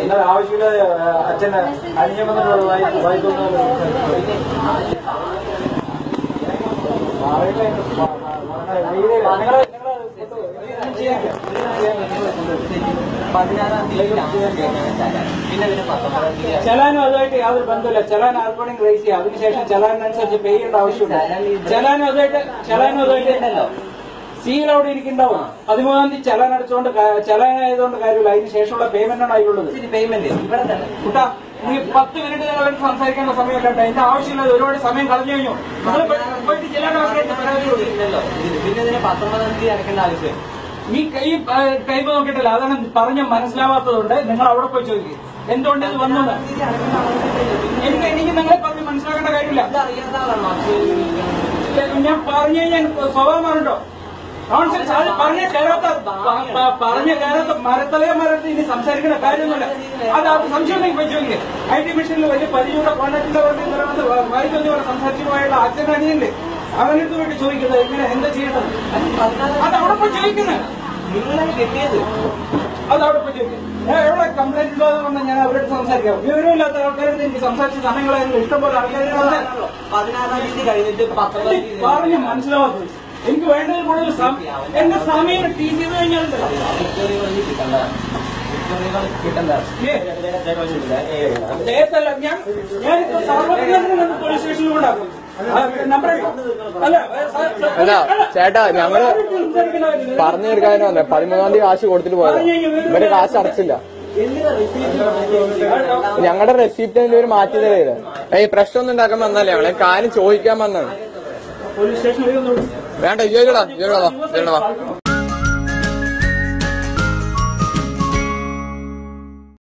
എന്നാൽ ആവശ്യമില്ലാതെ അച്ഛന് അനിയൻ വന്നിട്ടുള്ള വായി- വായിക്കൊന്നും പതിനാറാം തീയതി പിന്നെ പിന്നെ പത്തൊമ്പതാം തീയതി ചലാനും അതുമായിട്ട് യാതൊരു ബന്ധമില്ല ചലാൻ ആർക്കോണിംഗ് റേസ് ചെയ്യുക അതിനുശേഷം ചലാനനുസരിച്ച് പേ ചെയ്യേണ്ട ആവശ്യമില്ല ചലാനും അതുമായിട്ട് ചലാനും അതുമായിട്ട് ഉണ്ടല്ലോ സീൽ അവിടെ ഇരിക്കുന്നുണ്ടാവും പതിമൂന്നാം തീയതി ചലാൻ അടച്ചുകൊണ്ട് ക- ചലാൻ ആയതുകൊണ്ട് കാര്യമില്ല അതിന് ശേഷമുള്ള പേയ്മെന്റ് ആണ് അതിലുള്ളത് ഇതിന് പേയ്മെന്റ് ഇവിടെ തന്നെ കുട്ടാ നീ പത്ത് മിനിറ്റ് നിങ്ങളായിട്ട് സംസാരിക്കേണ്ട സമയം കേട്ടോ എന്റെ ആവശ്യമില്ലാതെ ഒരുപാട് സമയം കളഞ്ഞു കഴിഞ്ഞു നിങ്ങൾ പോയിട്ട് ചലാൻ ആക്കിയിട്ട് പരാതി കൊടുക്ക്. ഇല്ലല്ലോ ഇതിന് പിന്നെ ഇതിന് പത്തൊമ്പതാം തീയതി അടക്കേണ്ട ആവശ്യം ഈ ഈ ടൈപ്പ് നോക്കിയിട്ടില്ല അതാണ് പറഞ്ഞ മനസ്സിലാവാത്തതുകൊണ്ട് നിങ്ങൾ അവിടെ പോയി ചോദിക്കും എന്തുകൊണ്ട് ഇത് വന്നത് തീയതി അടക്കേണ്ട ആവശ്യമില്ല എനിക്ക് എനിക്ക് നിങ്ങളെ പറഞ്ഞ് മനസ്സിലാക്കേണ്ട കാര്യമില്ല ഇത് അറിയാത്ത ആളാണോ അക്ഷയ ഞാൻ പറഞ്ഞു കഴിഞ്ഞാൽ സ്വഭാവം മാറുണ്ടോ കോൺസെപ്റ്റ് അത് പറഞ്ഞ കയറാത്ത പ- പ- പറഞ്ഞ കയറാത്ത മരത്തലയെ മരത്ത് ഇനി സംസാരിക്കുന്ന കാര്യമൊന്നുമില്ല അത് അത് സംശയം ഉണ്ടെങ്കിൽ പോയി ചോദിക്കുക ഐ ടി മിഷനിൽ വലിയ പരിചയമുള്ള കോൺടാക്ടിന്റെ വായിക്കൊന്നു പോലെ സംസാരിച്ചു പോയുള്ള അച്ഛൻ അനിയല്ലേ അവനടുത്ത് പോയിട്ട് ചോദിക്കുന്നത് ഇങ്ങനെ എന്താ ചെയ്യേണ്ടത് അത് അവിടെ പോയി ചോദിക്കുന്നത് നിങ്ങളാണ് കിട്ടിയത് അത് അവിടെ പോയി ചോദിക്കും ഞാൻ എവിടെ കംപ്ലൈന്റ് ഉണ്ടോ എന്ന് പറഞ്ഞാൽ ഞാൻ അവരോട് സംസാരിക്കാം വിവരമില്ലാത്ത ആൾക്കാരുടെ എനിക്ക് സംസാരിച്ച് സമയങ്ങളായിരുന്നു ഇഷ്ടംപോലെ ആൾക്കാരെ സംസാരിക്കാം പതിനാറാം തീയതി കഴിഞ്ഞിട്ട് പത്തൊമ്പതാം തീയതി പറഞ്ഞു മനസ്സിലാവാത്തത് എനിക്ക് വേണ്ടത് കൂടുതൽ സം- എന്റെ സമയം ടി സി കഴിഞ്ഞാൽ വിക്ടോറിയ കിട്ടണ്ട വിക്ടോറിയ കിട്ടണ്ട നേരത്തല്ല ഞാൻ ഞാനിപ്പോ സാർവത്രികത്തിന് പോലീസ് സ്റ്റേഷനിൽ കൊണ്ടാക്കും ആ, നമ്പർ ഇട്ടോ? അല്ല ഏ, സാർ- സാർ- അല്ല, ചേട്ടാ, ഞങ്ങള് സംസാരിക്കണമായിരുന്നു. പറഞ്ഞു തീർക്കാനും വന്നേ പതിമൂന്നാം തീയതി കാശ് കൊടുത്തിട്ട് പോയതാ ഇവര് കാശ് അടച്ചില്ല എന്തിനാ റിസീപ്റ്റ് ഞങ്ങളുടെ റെസിപ്റ്റ് ഇവര് മാറ്റി തരരുത് ഏയ് പ്രശ്നമൊന്നും ഉണ്ടാക്കാൻ വന്നല്ലേ ഞങ്ങളെ കാര്യം ചോദിക്കാൻ വന്നാണ് പോലീസ് സ്റ്റേഷനിൽ ഒന്ന് വേണ്ട ഇയ്യോടാ ഇയ്യോടാ വാ ഇയ്യോടാ വാ